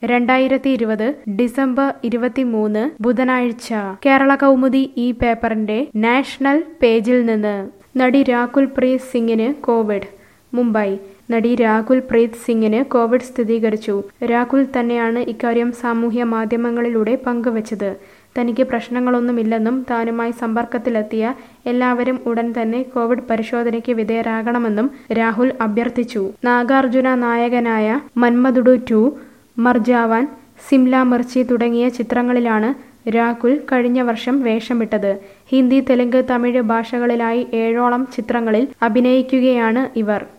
രണ്ടായിരത്തി ഇരുപത് ഡിസംബർ ഇരുപത്തിമൂന്ന് ബുധനാഴ്ച കേരള കൗമുദി ഈ പേപ്പറിന്റെ നാഷണൽ പേജിൽ നിന്ന് നടി രാകുൽ പ്രീത് സിംഗിന് കോവിഡ് മുംബൈ നടി രാകുൽ പ്രീത് സിംഗിന് കോവിഡ് സ്ഥിരീകരിച്ചു രാകുൽ തന്നെയാണ് ഇക്കാര്യം സാമൂഹ്യ മാധ്യമങ്ങളിലൂടെ പങ്കുവച്ചത് തനിക്ക് പ്രശ്നങ്ങളൊന്നുമില്ലെന്നും താനുമായി സമ്പർക്കത്തിലെത്തിയ എല്ലാവരും ഉടൻ തന്നെ കോവിഡ് പരിശോധനയ്ക്ക് വിധേയരാകണമെന്നും രാഹുൽ അഭ്യർത്ഥിച്ചു നാഗാർജുന നായകനായ മന്മദുഡു ടു മർജാവാൻ സിംല മിർച്ചി തുടങ്ങിയ ചിത്രങ്ങളിലാണ് രാകുൽ കഴിഞ്ഞ വർഷം വേഷമിട്ടത് ഹിന്ദി തെലുങ്ക് തമിഴ് ഭാഷകളിലായി ഏഴോളം ചിത്രങ്ങളിൽ അഭിനയിക്കുകയാണ് ഇവർ